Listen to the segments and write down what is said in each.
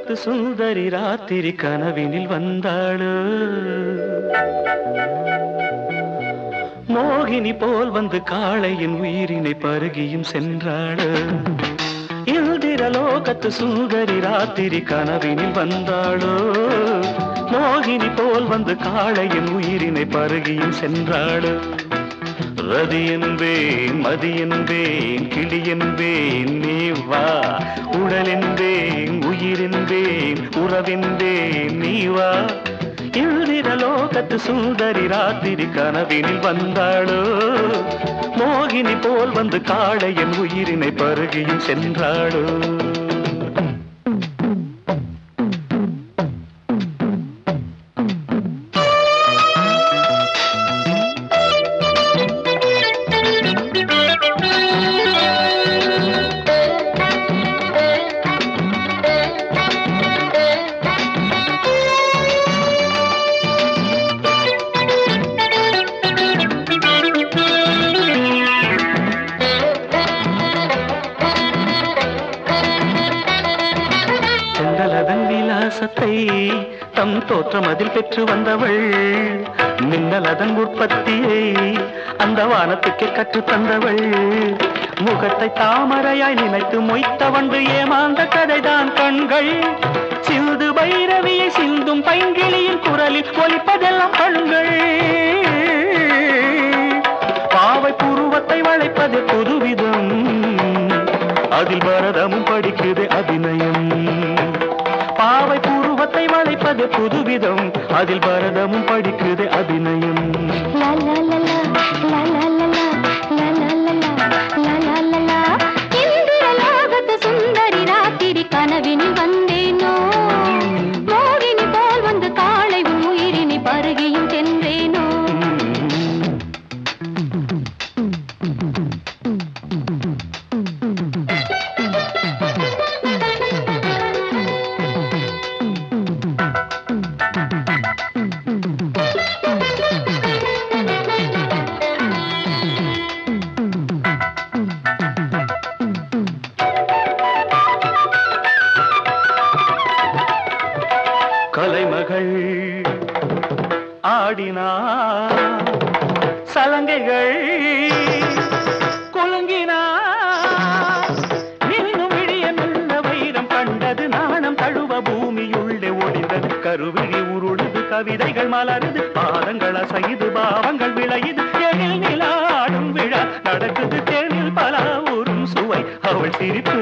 லோகத்து சுந்தரி ராத்திரி கனவினில் வந்தாளு மோகினி போல் வந்து காளையின் உயிரினை பருகியும் சென்றாளு இந்திர லோகத்து சுந்தரி ராத்திரி கனவினில் வந்தாளோ மோகினி போல் வந்து காளையின் உயிரினை பருகியும் சென்றாளு ரதி என்பேன் மதி என்பேன் கிளி என்பேன் நீ வா உடல் என்பேன் உயிர் என்பேன் உறவென்பேன் நீ வா இந்திர லோகத்து சுந்தரி ராத்திரி கனவினில் வந்தாளோ மோகினி போல் வந்து காளையன் உயிரினை பருகியும் சென்றாளோ செந்தலதன் விலாசத்தை தம் தோற்றம் அதில் பெற்று வந்தவள் மின்னலதன் உற்பத்தியை அந்த வானத்துக்கே கற்றுத் தந்தவள் முகத்தை தாமரையாய் நினைத்து மொய்த்தவண்டு ஏமாந்த கதைதான் கண்கள் சிந்து பைரவியை சிந்தும் பைங்கிளியின் குரலில் ஒலிப்பதெல்லாம் கண்கள் பாவை புருவத்தை வளைப்பது புதுவிதம் அதில் பரதமும் படிக்குது அபிநயம் பாவை புருவத்தை வளைப்பது புதுவிதம் அதில் பரதமும் படிக்குது அபிநயம் லா லா லா லா, லா லா லா லா, லா லா லா லா, லா லா லா லா. இந்திர லோகத்து சுந்தரி ராத்திரி கனவினில் வந்தேனோ மோகினி போல் வந்து காளை உன் உயிரினை பருகியும் சென்றேனோ கலைமகள் ஆடினார் சலங்கைகள் குலுங்கினார் இன்னும் விழிய நல்ல வைரம் கண்டது நாணம் தழுவ பூமியுள்ளே ஒளிந்தது கருவிழி உருளுது கவிதைகள் மலருது பாதங்கள் அசைது பாவங்கள் விளையுது எழில் நிலாடும் விழா நடக்குது தேனில் பல ஊரும் சுவை அவள் சிரிப்பு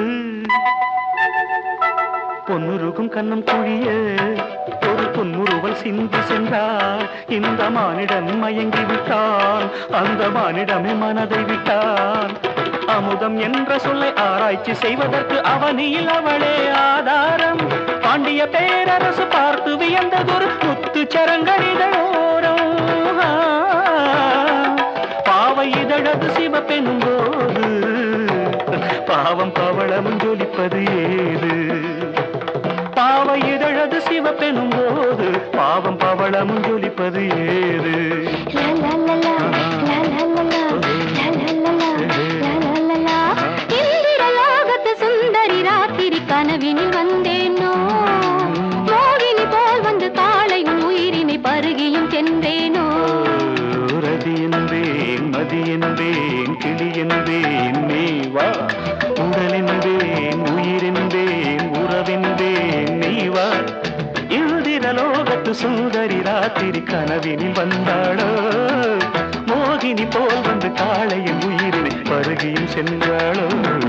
பொன்னுருகும் கண்ணம் குழிய ஒரு பொன்முறுவல் சிந்தி சென்றார் இந்த மானிடன் மயங்கி விட்டான் அந்த மானிடமே மனதை விட்டான் அமுதம் என்ற சொல்லை ஆராய்ச்சி செய்வதற்கு அவனியில் அவளே ஆதாரம் பாண்டிய பேரரசு பார்த்து வியந்ததொரு முத்து சரங்கடிதோரம் பாவை இதழது சிவப்பெனும் போது பாவம் பவளமும் ஜொலிப்பது ஏது பாவை இதழது சிவப்பெனும் போது பாவம் பவளமும் ஜொலிப்பது ஏது லா லா லா லா, லா லா லா லா, லா லா லா லா, லா லா லா லா. இந்திர லோகத்து சுந்தரி ராத்திரி கனவினில் வந்தேனோ மோகினி போல் வந்து காளை உன் உயிரினை பருகியும் சென்றேனோ ரதி என்பேன் மதி என்பேன் கிளி என்பேன் நீ வா உடல் என்பேன் உயிர் என்பேன் உறவென்பேன் நீ வா இந்திர லோகத்து சுந்தரி ராத்திரி கனவினில் வந்தாளோ மோகினி போல் வந்து காளையின் உயிரினை பருகியும் சென்றாளோ